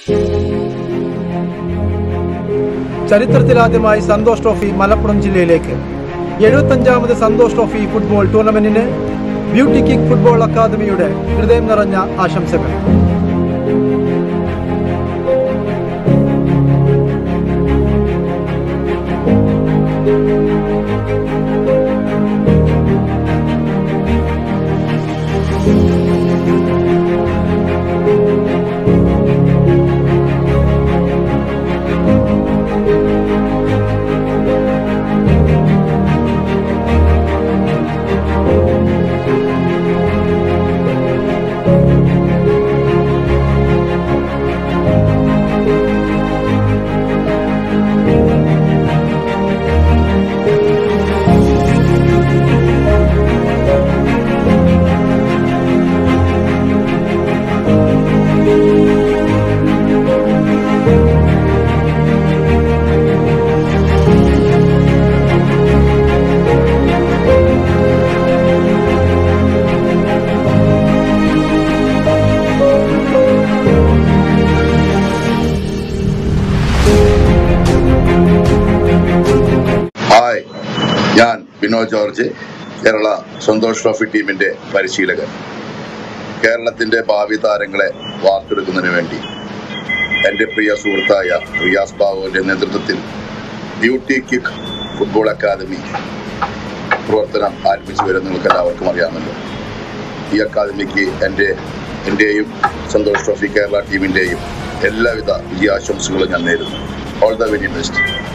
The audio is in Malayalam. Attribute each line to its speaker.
Speaker 1: ചരിത്രത്തിലാദ്യമായി സന്തോഷ് ട്രോഫി മലപ്പുറം ജില്ലയിലേക്ക് എഴുപത്തഞ്ചാമത് സന്തോഷ് ട്രോഫി ഫുട്ബോൾ ടൂർണമെന്റിന് ബ്യൂട്ടി കിക്ക് ഫുട്ബോൾ അക്കാദമിയുടെ ഹൃദയം നിറഞ്ഞ ആശംസകൾ
Speaker 2: ഹായ് ഞാൻ ബിനോ ജോർജ് കേരള സന്തോഷ് ട്രോഫി ടീമിന്റെ പരിശീലകൻ കേരളത്തിന്റെ ഭാവി താരങ്ങളെ വാർത്തെടുക്കുന്നതിന് വേണ്ടി എൻ്റെ പ്രിയ സുഹൃത്തായ റിയാസ് ബാബുവിന്റെ നേതൃത്വത്തിൽ ബ്യൂട്ടി കിക്ക് ഫുട്ബോൾ അക്കാദമി പ്രവർത്തനം ആരംഭിച്ചു വരും നിങ്ങൾക്ക് എല്ലാവർക്കും അറിയാമല്ലോ ഈ അക്കാദമിക്ക് എൻ്റെ എൻ്റെയും സന്തോഷ് ട്രോഫി കേരള ടീമിൻ്റെയും എല്ലാവിധ വിജയാശംസകളും ഞാൻ നേരുന്നു ഓൾ ദ വെരി ബെസ്റ്റ്